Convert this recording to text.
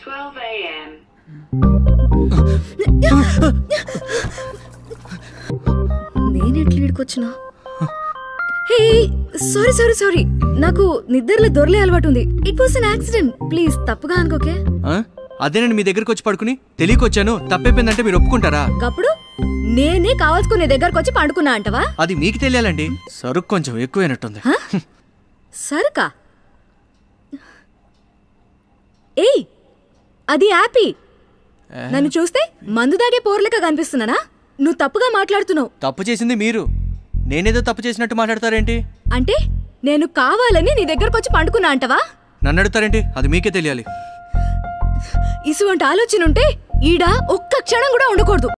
12 a.m. నేను ఎట్లా ఇడికొచ్చినా హే సారీ సారీ సారీ నాకు నిద్రలో దొరలే అలవాటు ఉంది it was an accident please తప్పుగా అనుకోకే ఆ? అదేనండి మీ దగ్గరకు వచ్చి పడుకుని తెలియకొచ్చాను తప్పైపోయిందంటే మీరు ఒప్పుకుంటారా గప్పుడు నేనే కావాల్సుకునే దగ్గరకు వచ్చి పండుకున్నా అంటవా అది మీకు తెలియాలండి సరుకు కొంచెం ఎక్కువైనట్టుంది సరుకా ఏయ్ అది యాపీ నన్ను చూస్తే మందు దాగే పోర్లక కనిపిస్తున్నానా నువ్వు తప్పుగా మాట్లాడుతున్నావు తప్పు చేసింది మీరు నేనేదో తప్పు చేసినట్టు మాట్లాడతారేంటి అంటే నేను కావాలని నీ దగ్గరకు వచ్చి పండుకున్నా అంటవా నన్ను అడుగుతారేంటి అది మీకే తెలియాలి ఇసువంటి ఆలోచన ఉంటే ఈడ ఒక్క క్షణం కూడా ఉండకూడదు